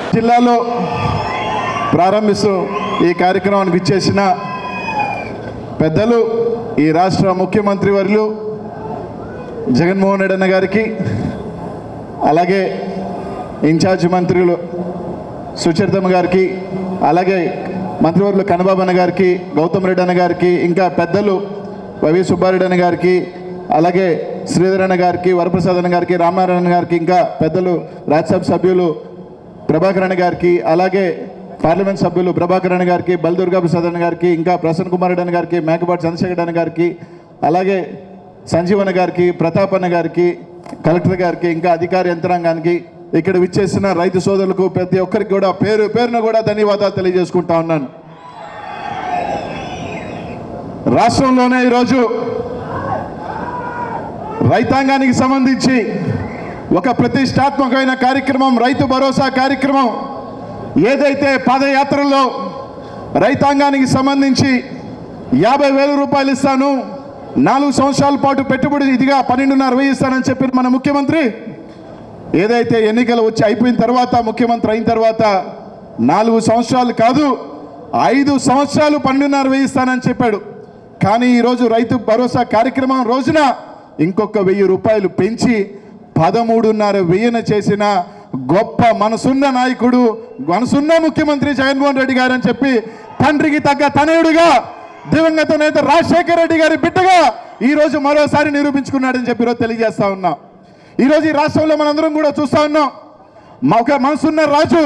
జిల్లాలో ప్రారంభిస్తూ ఈ కార్యక్రమానికి ఇచ్చేసిన పెద్దలు ఈ రాష్ట్ర ముఖ్యమంత్రి వర్యులు జగన్మోహన్ రెడ్డి అన్న గారికి అలాగే ఇన్ఛార్జ్ మంత్రులు సుచరితమ్మ గారికి అలాగే మంత్రివర్యులు కన్నబాబు అన్న గారికి గౌతమ్ రెడ్డి అన్న గారికి ఇంకా పెద్దలు వైవి సుబ్బారెడ్డి అన్న గారికి అలాగే శ్రీధర్ అన్న గారికి వరప్రసాద్ అన్న గారికి రామారాయణ గారికి ఇంకా పెద్దలు రాజ్యసభ సభ్యులు ప్రభాకర్ అన్న గారికి అలాగే పార్లమెంట్ సభ్యులు ప్రభాకర్ అన్న గారికి బల్దుర్గా ప్రసాద్ అన్న గారికి ఇంకా ప్రసన్న కుమార్ రెడ్డి అన్న గారికి మేకపాటి చంద్రశేఖర్ అన్న గారికి అలాగే సంజీవన్న గారికి ప్రతాప్ అన్న గారికి కలెక్టర్ గారికి ఇంకా అధికార యంత్రాంగానికి ఇక్కడ విచ్చేసిన రైతు సోదరులకు ప్రతి ఒక్కరికి కూడా పేరు పేరున కూడా ధన్యవాదాలు తెలియజేసుకుంటా ఉన్నాను రాష్ట్రంలోనే ఈరోజు రైతాంగానికి సంబంధించి ఒక ప్రతిష్టాత్మకమైన కార్యక్రమం రైతు భరోసా కార్యక్రమం ఏదైతే పాదయాత్రలో రైతాంగానికి సంబంధించి యాభై వేల రూపాయలు ఇస్తాను నాలుగు సంవత్సరాల పాటు పెట్టుబడి ఇదిగా పన్నెండున్నర వెయ్యి ఇస్తానని చెప్పిన మన ముఖ్యమంత్రి ఏదైతే ఎన్నికలు వచ్చి అయిపోయిన తర్వాత ముఖ్యమంత్రి అయిన తర్వాత నాలుగు సంవత్సరాలు కాదు ఐదు సంవత్సరాలు పన్నెండున్నర వెయ్యి ఇస్తానని చెప్పాడు కానీ ఈరోజు రైతు భరోసా కార్యక్రమం రోజున ఇంకొక వెయ్యి రూపాయలు పెంచి పదమూడున్నర వెయ్యిన చేసిన గొప్ప మనసున్న నాయకుడు మనసున్న ముఖ్యమంత్రి జగన్మోహన్ రెడ్డి గారు అని చెప్పి తండ్రికి తగ్గ తనయుడుగా దివంగత నేత రాజశేఖర రెడ్డి గారి బిడ్డగా ఈ రోజు మరోసారి నిరూపించుకున్నాడని చెప్పి ఈరోజు తెలియజేస్తా ఉన్నాం ఈరోజు ఈ రాష్ట్రంలో మనందరం కూడా చూస్తా ఉన్నాం మా ఒక మనసున్న రాజు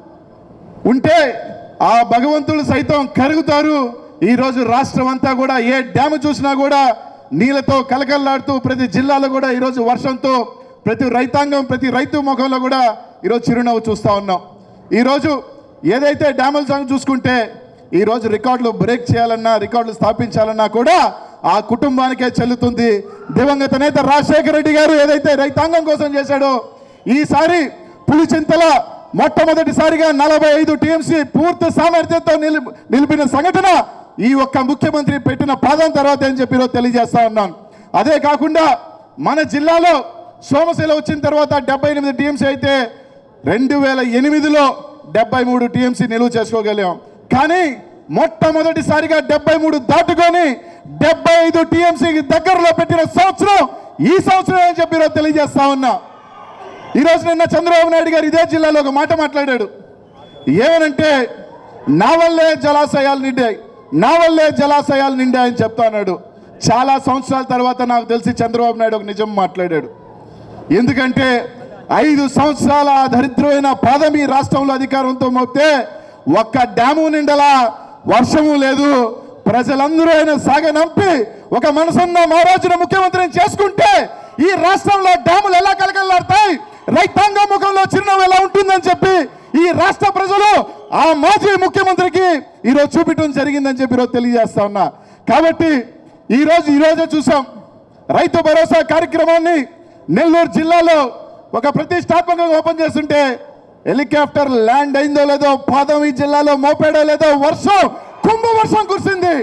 ఉంటే ఆ భగవంతులు సైతం కరుగుతారు ఈరోజు రాష్ట్రం అంతా కూడా ఏ డ్యామ్ చూసినా కూడా నీళ్ళతో కలకల్లాడుతూ ప్రతి జిల్లాలో కూడా ఈరోజు వర్షంతో ప్రతి రైతాంగం ప్రతి రైతు ముఖంలో కూడా ఈరోజు చిరునవ్వు చూస్తూ ఉన్నాం ఈరోజు ఏదైతే డ్యాముల సంగతి చూసుకుంటే ఈరోజు రికార్డులు బ్రేక్ చేయాలన్నా రికార్డులు స్థాపించాలన్నా కూడా ఆ కుటుంబానికే చెల్లుతుంది దివంగత నేత రాజశేఖర రెడ్డి గారు ఏదైతే రైతాంగం కోసం చేశాడో ఈసారి పులిచింతల మొట్టమొదటిసారిగా నలభై ఐదు టీఎంసీ పూర్తి సామర్థ్యంతో నిలి నిలిపిన సంఘటన ఈ ఒక్క ముఖ్యమంత్రి పెట్టిన పాదం తర్వాత అని చెప్పి ఈరోజు తెలియజేస్తా ఉన్నాను అదే కాకుండా మన జిల్లాలో సోమశిల వచ్చిన తర్వాత డెబ్బై ఎనిమిది టీఎంసీ అయితే రెండు వేల ఎనిమిదిలో డెబ్బై మూడు టీఎంసీ నిలువ చేసుకోగలిగాం కానీ మొట్టమొదటిసారిగా డెబ్బై మూడు దాటుకొని డెబ్బై ఐదు టీఎంసీ దగ్గరలో పెట్టిన సంవత్సరం ఈ సంవత్సరం అని చెప్పి ఈరోజు తెలియజేస్తా ఉన్నా ఈరోజు నిన్న చంద్రబాబు నాయుడు గారు ఇదే జిల్లాలో ఒక మాట మాట్లాడాడు ఏమనంటే నా వల్లే జలాశయాలు నిండాయి నా వల్లే జలాశయాలు నిండాయని చెప్తాన్నాడు చాలా సంవత్సరాల తర్వాత నాకు తెలిసి చంద్రబాబు నాయుడు ఒక నిజం మాట్లాడాడు ఎందుకంటే ఐదు సంవత్సరాల ఆ దరిద్రమైన పాదం ఈ రాష్ట్రంలో అధికారంతో మోపితే ఒక్క డ్యాము నిండలా వర్షము లేదు ప్రజలందరూ ఆయన సాగనంపి ఒక మనసున్న మహారాజున ముఖ్యమంత్రిని చేసుకుంటే ఈ రాష్ట్రంలో డ్యాములు ఎలా కలకలాడతాయి రైతాంగ ముఖంలో చిరునవ్వు ఎలా ఉంటుందని చెప్పి ఈ రాష్ట్ర ప్రజలు ఆ మాజీ ముఖ్యమంత్రికి ఈరోజు చూపించడం జరిగిందని చెప్పి ఈరోజు తెలియజేస్తా ఉన్నా కాబట్టి ఈరోజు ఈరోజే చూసాం రైతు భరోసా కార్యక్రమాన్ని నెల్లూరు జిల్లాలో ఒక ప్రతిష్టాత్మకంగా ఓపెన్ చేస్తుంటే హెలికాప్టర్ ల్యాండ్ అయిందో లేదో పాదం ఈ జిల్లాలో మోపాడో లేదో వర్షం కుంభ వర్షం కురిసింది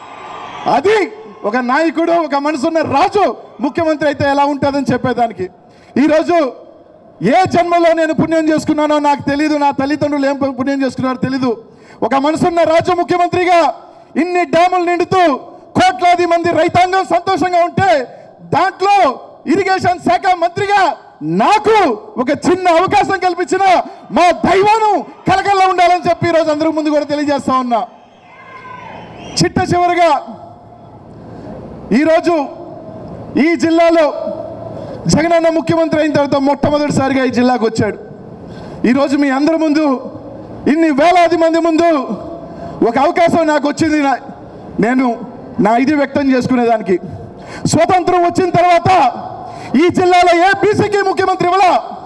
అది ఒక నాయకుడు ఒక మనసున్న రాజు ముఖ్యమంత్రి అయితే ఎలా ఉంటుందని చెప్పేదానికి ఈరోజు ఏ జన్మలో నేను పుణ్యం చేసుకున్నానో నాకు తెలియదు నా తల్లిదండ్రులు ఏం పుణ్యం చేసుకున్నారో తెలీదు ఒక మనసున్న రాజు ముఖ్యమంత్రిగా ఇన్ని డ్యాములు నిండుతూ కోట్లాది మంది రైతాంగం సంతోషంగా ఉంటే దాంట్లో ఇరిగేషన్ శాఖ మంత్రిగా నాకు ఒక చిన్న అవకాశం కల్పించిన మా దైవాను కలకల్లా ఉండాలని చెప్పి ఈరోజు అందరి ముందు కూడా తెలియజేస్తా ఉన్నా చిట్ట చివరిగా ఈరోజు ఈ జిల్లాలో జగనన్న ముఖ్యమంత్రి అయిన తర్వాత మొట్టమొదటిసారిగా ఈ జిల్లాకు వచ్చాడు ఈరోజు మీ అందరి ముందు ఇన్ని వేలాది మంది ముందు ఒక అవకాశం నాకు వచ్చింది నా- నేను నా ఇది వ్యక్తం చేసుకునేదానికి స్వతంత్రం వచ్చిన తర్వాత ఈ జిల్లాలో ఏ బీసీకి ముఖ్యమంత్రి ఇవ్వాల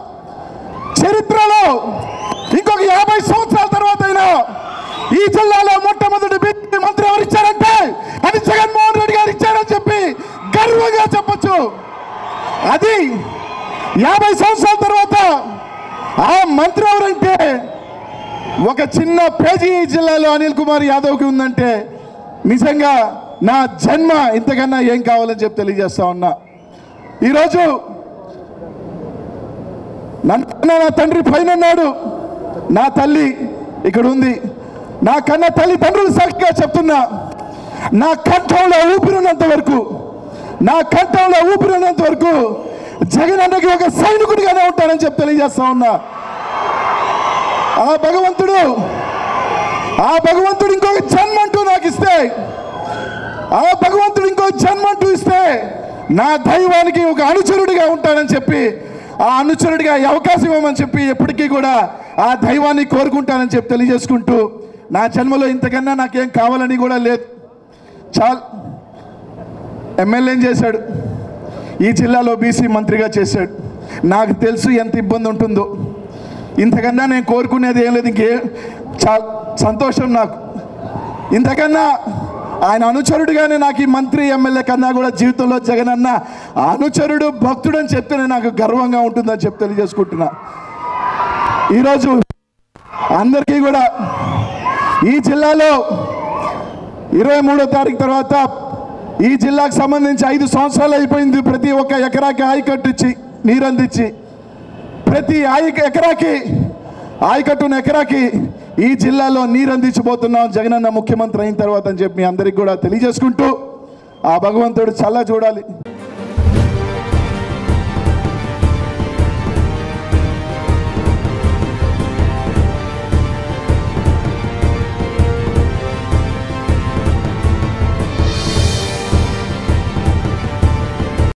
చరిత్రలో ఇంకొక యాభై సంవత్సరాల తర్వాత అయినా ఈ జిల్లాలో మొట్టమొదటి బీసీ మంత్రి ఎవరు ఇచ్చారంటే అది జగన్మోహన్ రెడ్డి గారు ఇచ్చారని చెప్పి గర్వంగా చెప్పొచ్చు అది యాభై సంవత్సరాల తర్వాత ఆ మంత్రి ఎవరంటే ఒక చిన్న పేజీ ఈ జిల్లాలో అనిల్ కుమార్ యాదవ్కి ఉందంటే నిజంగా నా జన్మ ఇంతకన్నా ఏం కావాలని చెప్పి తెలియజేస్తా ఉన్నా ఈరోజు నన్ను నా తండ్రి పైన ఉన్నాడు నా తల్లి ఇక్కడ ఉంది నా కన్న తల్లిదండ్రులు సాక్షిగా చెప్తున్నా నా కంఠంలో ఊపిరినంత వరకు నా కంఠంలో ఊపిరినంత వరకు జగన్ అన్నకి ఒక సైనికుడిగానే ఉంటానని చెప్పి తెలియజేస్తా ఉన్నా ఆ భగవంతుడు ఆ భగవంతుడు ఇంకొక జన్మ అంటూ నాకు ఇస్తే ఆ భగవంతుడు ఇంకో జన్మ అంటూ ఇస్తే నా దైవానికి ఒక అనుచరుడిగా ఉంటానని చెప్పి ఆ అనుచరుడిగా ఈ అవకాశం ఇవ్వమని చెప్పి ఎప్పటికీ కూడా ఆ దైవాన్ని కోరుకుంటానని చెప్పి తెలియజేసుకుంటూ నా జన్మలో ఇంతకన్నా నాకేం కావాలని కూడా లేదు చాలు ఎమ్మెల్యేం చేశాడు ఈ జిల్లాలో బీసీ మంత్రిగా చేశాడు నాకు తెలుసు ఎంత ఇబ్బంది ఉంటుందో ఇంతకన్నా నేను కోరుకునేది ఏం లేదు ఇంకే చాలా సంతోషం నాకు ఇంతకన్నా ఆయన అనుచరుడిగానే నాకు ఈ మంత్రి ఎమ్మెల్యే కన్నా కూడా జీవితంలో జగన్ అన్న అనుచరుడు భక్తుడు అని చెప్తేనే నాకు గర్వంగా ఉంటుందని చెప్పి తెలియజేసుకుంటున్నా ఈరోజు అందరికీ కూడా ఈ జిల్లాలో ఇరవై మూడో తారీఖు తర్వాత ఈ జిల్లాకు సంబంధించి ఐదు సంవత్సరాలు అయిపోయింది ప్రతి ఒక్క ఎకరాకి ఆయకట్టు ఇచ్చి నీరు అందించి ప్రతి ఆయ ఎకరాకి ఆయకట్టున్న ఎకరాకి ఈ జిల్లాలో నీరు అందించబోతున్నాం జగనన్న ముఖ్యమంత్రి అయిన తర్వాత అని చెప్పి మీ అందరికి కూడా తెలియజేసుకుంటూ ఆ భగవంతుడు చల్ల చూడాలి